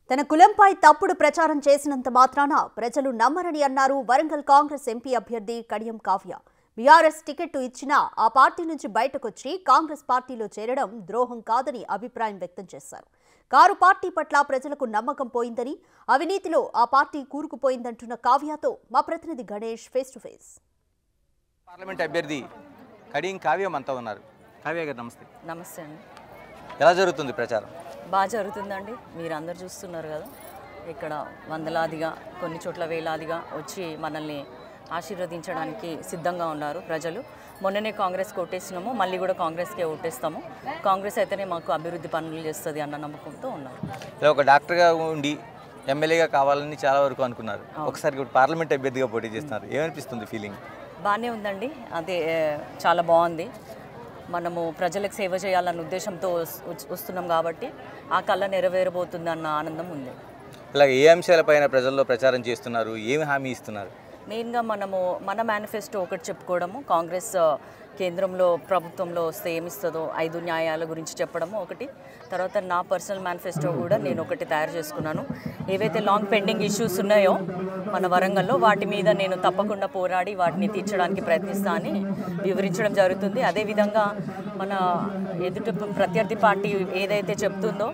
తన కులంపై తప్పుడు ప్రచారం చేసినంత మాత్రాన ప్రజలు నమ్మరని అన్నారు వరంగల్ కాంగ్రెస్ ఎంపీ అభ్యర్థి కడియం కావ్య బీఆర్ఎస్ టికెట్ ఇచ్చినా ఆ పార్టీ నుంచి బయటకొచ్చి కాంగ్రెస్ పార్టీలో చేరడం ద్రోహం కాదని అభిప్రాయం వ్యక్తం చేశారు కారు పార్టీ పట్ల ప్రజలకు నమ్మకం పోయిందని అవినీతిలో ఆ పార్టీ కూరుకుపోయిందంటున్న కావ్యతో మా ప్రతినిధి Ganesh face to face parliament అభ్యర్థి కడియం కావ్యం అంతా ఉన్నారు కావ్య గారు నమస్తే నమస్తే అండి ఎలా జరుగుతుంది ప్రచారం బాగా జరుగుతుందండి మీరు అందరు చూస్తున్నారు కదా ఇక్కడ వందలాదిగా కొన్ని చోట్ల వేలాదిగా వచ్చి మనల్ని ఆశీర్వదించడానికి సిద్ధంగా ఉన్నారు ప్రజలు మొన్ననే కాంగ్రెస్ ఓటేసినాము మళ్ళీ కూడా కాంగ్రెస్కే ఓటేస్తాము కాంగ్రెస్ అయితేనే మాకు అభివృద్ధి పనులు చేస్తుంది అన్న నమ్మకంతో ఉన్నారు ఇలా ఒక డాక్టర్గా ఉండి ఎమ్మెల్యేగా కావాలని చాలా వరకు అనుకున్నారు ఒకసారి ఇప్పుడు పార్లమెంట్ అభ్యర్థిగా పోటీ చేస్తున్నారు ఏమనిపిస్తుంది ఫీలింగ్ బాగానే ఉందండి అదే ఏ, చాలా బాగుంది మనము ప్రజలకు సేవ చేయాలన్న ఉద్దేశంతో వస్- వచ్- వస్తున్నాం కాబట్టి ఆ కళ నెరవేరబోతుంది అన్న ఆనందం ఉంది ఇలా ఏ అంశాలపైన ప్రజల్లో ప్రచారం చేస్తున్నారు ఏమి హామీ ఇస్తున్నారు మెయిన్గా మనము మన మేనిఫెస్టో ఒకటి చెప్పుకోవడము కాంగ్రెస్ ఆ, కేంద్రంలో ప్రభుత్వంలో వస్తే ఏమిస్తుందో ఐదు న్యాయాల గురించి చెప్పడము ఒకటి తర్వాత నా పర్సనల్ మేనిఫెస్టో కూడా నేను ఒకటి తయారు చేసుకున్నాను ఏవైతే లాంగ్ పెండింగ్ ఇష్యూస్ ఉన్నాయో మన వరంగల్లో వాటి మీద నేను తప్పకుండా పోరాడి వాటిని తీర్చడానికి ప్రయత్నిస్తా అని వివరించడం జరుగుతుంది అదేవిధంగా మన ఎదుటి ప్రత్యర్థి పార్టీ ఏదైతే చెప్తుందో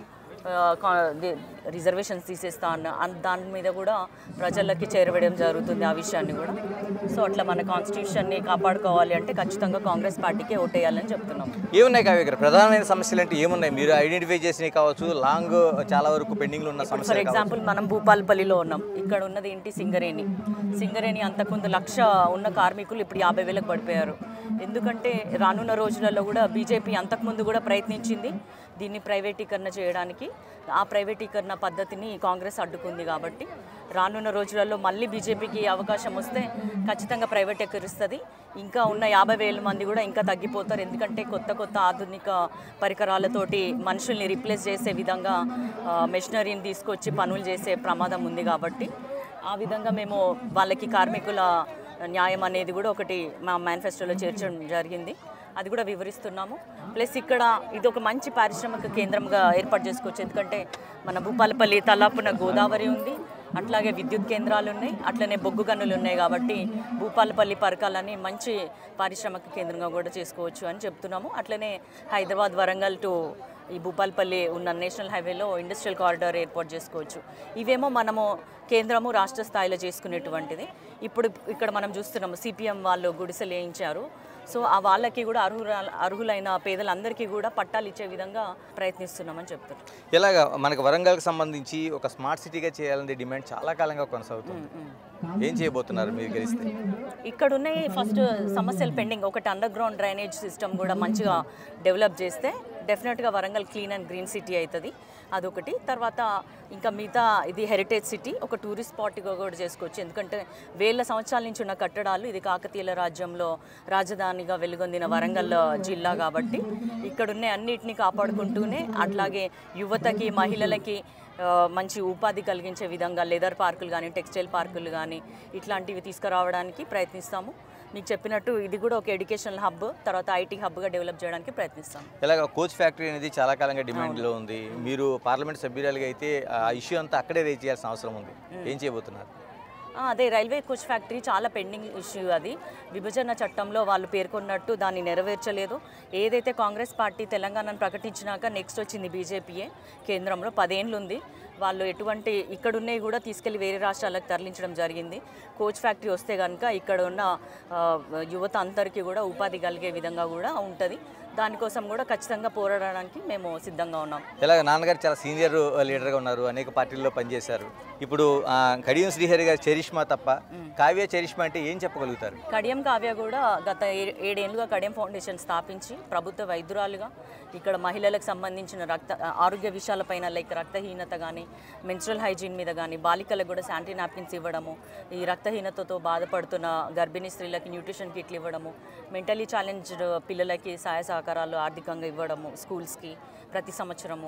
రిజర్వేషన్స్ తీసేస్తా అన్న అన్- దాని మీద కూడా ప్రజలకి చేరవేయడం జరుగుతుంది ఆ విషయాన్ని కూడా సో అట్లా మన కాన్స్టిట్యూషన్ని కాపాడుకోవాలి అంటే ఖచ్చితంగా కాంగ్రెస్ పార్టీకే ఓటేయాలని చెప్తున్నాం ఏమున్నాయి కావ్య గారు ప్రధానమైన సమస్యలు అంటే ఏమున్నాయి మీరు ఐడెంటిఫై చేసినవి కావచ్చు లాంగ్ చాలా వరకు పెండింగ్లో ఉన్న ఫర్ సమస్యలు కావచ్చు ఎగ్జాంపుల్ మనం భూపాలపల్లిలో ఉన్నాం ఇక్కడ ఉన్నది ఏంటి సింగరేణి సింగరేణి అంతకుముందు లక్ష ఉన్న కార్మికులు ఇప్పుడు యాభై వేలకు పడిపోయారు ఎందుకంటే రానున్న రోజులలో కూడా బీజేపీ అంతకుముందు కూడా ప్రయత్నించింది దీన్ని ప్రైవేటీకరణ చేయడానికి ఆ ప్రైవేటీకరణ పద్ధతిని కాంగ్రెస్ అడ్డుకుంది కాబట్టి రానున్న రోజులలో మళ్ళీ బీజేపీకి అవకాశం వస్తే ఖచ్చితంగా ప్రైవేటీకరిస్తుంది ఇంకా ఉన్న యాభై వేల మంది కూడా ఇంకా తగ్గిపోతారు ఎందుకంటే కొత్త కొత్త ఆధునిక పరికరాలతోటి మనుషుల్ని రీప్లేస్ చేసే విధంగా మెషినరీని తీసుకొచ్చి పనులు చేసే ప్రమాదం ఉంది కాబట్టి ఆ విధంగా మేము వాళ్ళకి కార్మికుల న్యాయం అనేది కూడా ఒకటి మా మేనిఫెస్టోలో చేర్చడం జరిగింది అది కూడా వివరిస్తున్నాము ప్లస్ ఇక్కడ ఇది ఒక మంచి పారిశ్రామిక కేంద్రంగా ఏర్పాటు చేసుకోవచ్చు ఎందుకంటే మన భూపాలపల్లి తలాపున గోదావరి ఉంది అట్లాగే విద్యుత్ కేంద్రాలు ఉన్నాయి అట్లనే బొగ్గు గనులు ఉన్నాయి కాబట్టి భూపాలపల్లి పరకాలని మంచి పారిశ్రామిక కేంద్రంగా కూడా చేసుకోవచ్చు అని చెప్తున్నాము అట్లనే హైదరాబాద్ వరంగల్ టు ఈ భూపాలపల్లి ఉన్న నేషనల్ హైవేలో ఇండస్ట్రియల్ కారిడార్ ఏర్పాటు చేసుకోవచ్చు ఇవేమో మనము కేంద్రము రాష్ట్ర స్థాయిలో చేసుకునేటువంటిది ఇప్పుడు ఇక్కడ మనం చూస్తున్నాము సిపిఎం వాళ్ళు గుడిసెలు వేయించారు సో ఆ వాళ్ళకి కూడా అర్హుల అర్హులైన పేదలందరికీ కూడా పట్టాలు ఇచ్చే విధంగా ప్రయత్నిస్తున్నామని చెప్తున్నారు ఇలాగ మనకు వరంగల్కి సంబంధించి ఒక స్మార్ట్ సిటీగా చేయాలనే డిమాండ్ చాలా కాలంగా కొనసాగుతుంది ఏం చేయబోతున్నారు మీరు గెలిస్తే ఇక్కడ ఉన్నాయి ఫస్ట్ సమస్యలు పెండింగ్ ఒకటి అండర్ గ్రౌండ్ డ్రైనేజ్ సిస్టమ్ కూడా మంచిగా డెవలప్ చేస్తే డెఫినెట్గా Warangal clean and green city అవుతుంది అదొకటి తర్వాత ఇంకా మిగతా ఇది హెరిటేజ్ సిటీ ఒక టూరిస్ట్ స్పాట్గా కూడా చేసుకోవచ్చు ఎందుకంటే వేల సంవత్సరాల నుంచి ఉన్న కట్టడాలు ఇది కాకతీయుల రాజ్యంలో రాజధానిగా వెలుగొందిన వరంగల్ జిల్లా కాబట్టి ఇక్కడున్న అన్నిటిని కాపాడుకుంటూనే అట్లాగే యువతకి మహిళలకి ఆ, మంచి ఉపాధి కలిగించే విధంగా లెదర్ పార్కులు కానీ టెక్స్టైల్ పార్కులు కానీ ఇట్లాంటివి తీసుకురావడానికి ప్రయత్నిస్తాము మీకు చెప్పినట్టు ఇది కూడా ఒక ఎడ్యుకేషనల్ హబ్ తర్వాత ఐటీ హబ్గా డెవలప్ చేయడానికి ప్రయత్నిస్తాం ఇలాగ కోచ్ ఫ్యాక్టరీ అనేది చాలా కాలంగా డిమాండ్లో ఉంది మీరు పార్లమెంట్ సభ్యురాలుగా అయితే ఆ ఇష్యూ అంతా అక్కడే రేజ్ చేయాల్సిన అవసరం ఉంది ఏం చేయబోతున్నారు ఆ, అదే రైల్వే కోచ్ ఫ్యాక్టరీ చాలా పెండింగ్ ఇష్యూ అది విభజన చట్టంలో వాళ్ళు పేర్కొన్నట్టు దాన్ని నెరవేర్చలేదు ఏదైతే కాంగ్రెస్ పార్టీ తెలంగాణను ప్రకటించినాక నెక్స్ట్ వచ్చింది బీజేపీయే కేంద్రంలో పదేండ్లు ఉంది వాళ్ళు ఎటువంటి ఇక్కడ ఉన్నవి కూడా తీసుకెళ్లి వేరే రాష్ట్రాలకు తరలించడం జరిగింది కోచ్ ఫ్యాక్టరీ వస్తే కనుక ఇక్కడ ఉన్న ఆ, యువత అందరికీ కూడా ఉపాధి కలిగే విధంగా కూడా ఉంటుంది దానికోసం కూడా ఖచ్చితంగా పోరాడడానికి మేము సిద్ధంగా ఉన్నాం ఇలాగ నాన్నగారు చాలా సీనియర్ లీడర్గా ఉన్నారు అనేక పార్టీల్లో పనిచేశారు ఇప్పుడు ఆ, కడియం శ్రీహరి గారి చరిష్మా తప్ప కావ్య చరిష్మా అంటే ఏం చెప్పగలుగుతారు కడియం కావ్య కూడా గత ఏ- ఏడేళ్లుగా కడియం ఫౌండేషన్ స్థాపించి ప్రభుత్వ వైద్యురాలుగా ఇక్కడ మహిళలకు సంబంధించిన రక్త ఆరోగ్య విషయాలపైన లైక్ రక్తహీనత కానీ మెన్స్ట్రల్ హైజీన్ మీద కానీ బాలికలకు కూడా శానిటరీ నాప్కిన్స్ ఇవ్వడము ఈ రక్తహీనతతో బాధపడుతున్న గర్భిణీ స్త్రీలకి న్యూట్రిషన్ కిట్లు ఇవ్వడము మెంటలీ ఛాలెంజ్డ్ పిల్లలకి సహాయ సహకారాలు ఆర్థికంగా ఇవ్వడము స్కూల్స్కి ప్రతి సంవత్సరము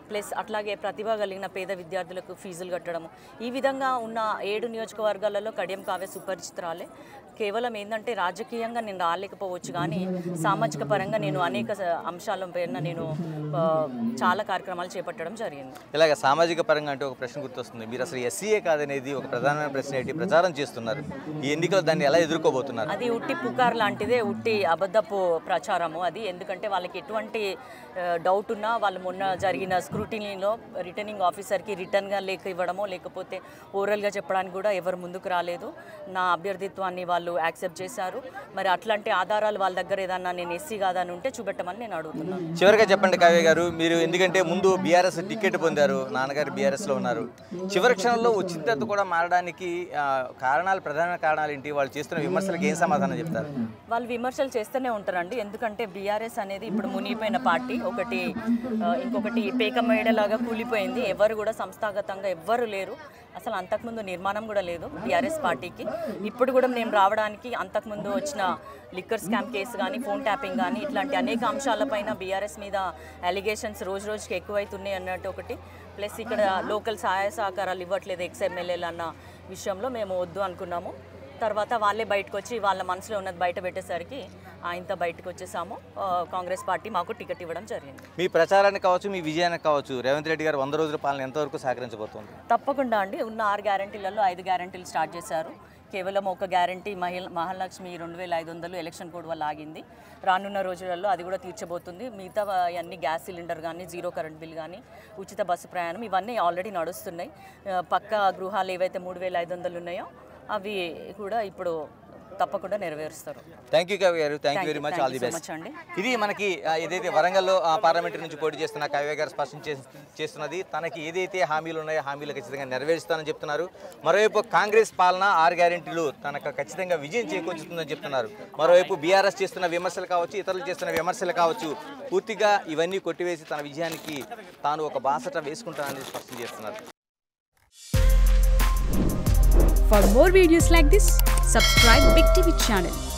ప్లస్ అట్లాగే ప్రతిభ కలిగిన పేద విద్యార్థులకు ఫీజులు కట్టడము ఈ విధంగా ఉన్న ఏడు నియోజకవర్గాలలో కడియం కావ్య సుపరిచితురాలే కేవలం ఏంటంటే రాజకీయంగా నేను రాలేకపోవచ్చు కానీ సామాజిక పరంగా నేను అనేక స- అంశాల పైన నేను ఆ, చాలా కార్యక్రమాలు చేపట్టడం జరిగింది ఇలాగ సామాజిక పరంగా అంటే ఒక ప్రశ్న గుర్తొస్తుంది మీరు అసలు ఎస్సీఏ కాదనేది ఒక ప్రధానమైన ప్రశ్న ఏంటి ప్రచారం చేస్తున్నారు ఈ ఎన్నికలు దాన్ని ఎలా ఎదుర్కోబోతున్నారు అది ఉట్టి పుకార్ లాంటిదే ఉట్టి అబద్ధపు ప్రచారము అది ఎందుకంటే వాళ్ళకి ఎటువంటి ఆ, డౌట్ ఉన్నా వాళ్ళు మొన్న జరిగిన స్క్రూటినీలో రిటర్నింగ్ ఆఫీసర్కి రిటర్న్గా లేఖ ఇవ్వడమో లేకపోతే ఓరల్గా చెప్పడానికి కూడా ఎవరు ముందుకు రాలేదు నా అభ్యర్థిత్వాన్ని వాళ్ళు యాక్సెప్ట్ చేశారు మరి అట్లాంటి ఆధారాలు వాళ్ళ దగ్గర ఏదన్నా నేను ఎస్సీ కాదని ఉంటే చూపెట్టమని నేను అడుగుతున్నాను చివరిగా చెప్పండి కావ్య గారు మీరు ఎందుకంటే ముందు బీఆర్ఎస్ టికెట్ పొందారు నాన్నగారు బీఆర్ఎస్ లో ఉన్నారు చివరి క్షణంలో వచ్చిన తర్వాత కూడా మారడానికి ఆ, కారణాలు ప్రధాన కారణాలు ఏంటి వాళ్ళు చేస్తున్న విమర్శలకు ఏం సమాధానం చెప్తారు వాళ్ళు విమర్శలు చేస్తూనే ఉంటారండి ఎందుకంటే బీఆర్ఎస్ అనేది ఇప్పుడు మునిగిపోయిన పార్టీ ఒకటి ఆ, ఇంకొకటి పేక మేడలాగా కూలిపోయింది ఎవరు కూడా సంస్థాగతంగా ఎవ్వరు లేరు అసలు అంతకుముందు నిర్మాణం కూడా లేదు బీఆర్ఎస్ పార్టీకి ఇప్పుడు కూడా మేము రావడానికి అంతకుముందు వచ్చిన లిక్కర్ స్కామ్ కేసు కానీ ఫోన్ ట్యాపింగ్ కానీ ఇట్లాంటి అనేక అంశాలపైన బీఆర్ఎస్ మీద అలిగేషన్స్ రోజు రోజుకి ఎక్కువైతున్నాయి అన్నట్టు ఒకటి ప్లస్ ఇక్కడ లోకల్ సహాయ సహకారాలు ఇవ్వట్లేదు ఎక్స్ ఎమ్మెల్యేలు అన్న విషయంలో మేము వద్దు అనుకున్నాము తర్వాత వాళ్ళే బయటకు వచ్చి వాళ్ళ మనసులో ఉన్నది బయట పెట్టేసరికి ఆయనతో బయటకు వచ్చేసాము ఆ, కాంగ్రెస్ పార్టీ మాకు టికెట్ ఇవ్వడం జరిగింది మీ ప్రచారానికి కావచ్చు మీ విజయానికి కావచ్చు రేవంత్ రెడ్డి గారు వంద రోజుల పాలన ఎంతవరకు సహకరించబోతోంది తప్పకుండా అండి ఉన్న ఆరు గ్యారంటీలలో ఐదు గ్యారంటీలు స్టార్ట్ చేశారు కేవలం ఒక గ్యారంటీ మహిళ మహాలక్ష్మి రెండు వేల ఐదు వందలు ఎలక్షన్ కోడ్ వల్ల ఆగింది రానున్న రోజులలో అది కూడా తీర్చబోతుంది మిగతా అన్ని గ్యాస్ సిలిండర్ కానీ జీరో కరెంట్ బిల్ కానీ ఉచిత బస్సు ప్రయాణం ఇవన్నీ ఆల్రెడీ నడుస్తున్నాయి ఆ, పక్క గృహాలు ఏవైతే మూడు వేల ఐదు వందలు ఉన్నాయో అవి కూడా ఇప్పుడు తప్పకుండా నెరవేరుస్తారు thank you Kavya garu thank you very much Thank all the you so best much అండి. ఇది మనకి ఆ, ఏదైతే వరంగల్లో ఆ, పార్లమెంటరీ నుంచి పోటీ చేస్తున్న కావ్య గారు స్పష్టం చేస్- చేస్తున్నది తనకి ఏదైతే హామీలు ఉన్నాయో హామీలు ఖచ్చితంగా నెరవేరుస్తానని చెప్తున్నారు మరోవైపు కాంగ్రెస్ పాలన ఆరు గ్యారెంటీలు తనకు ఖచ్చితంగా విజయం చేకూర్చుతుందని చెప్తున్నారు మరోవైపు బీఆర్ఎస్ చేస్తున్న విమర్శలు కావచ్చు ఇతరులు చేస్తున్న విమర్శలు కావచ్చు పూర్తిగా ఇవన్నీ కొట్టివేసి తన విజయానికి తాను ఒక బాసట వేసుకుంటానని స్పష్టం చేస్తున్నారు For more videos like this, subscribe Big TV channel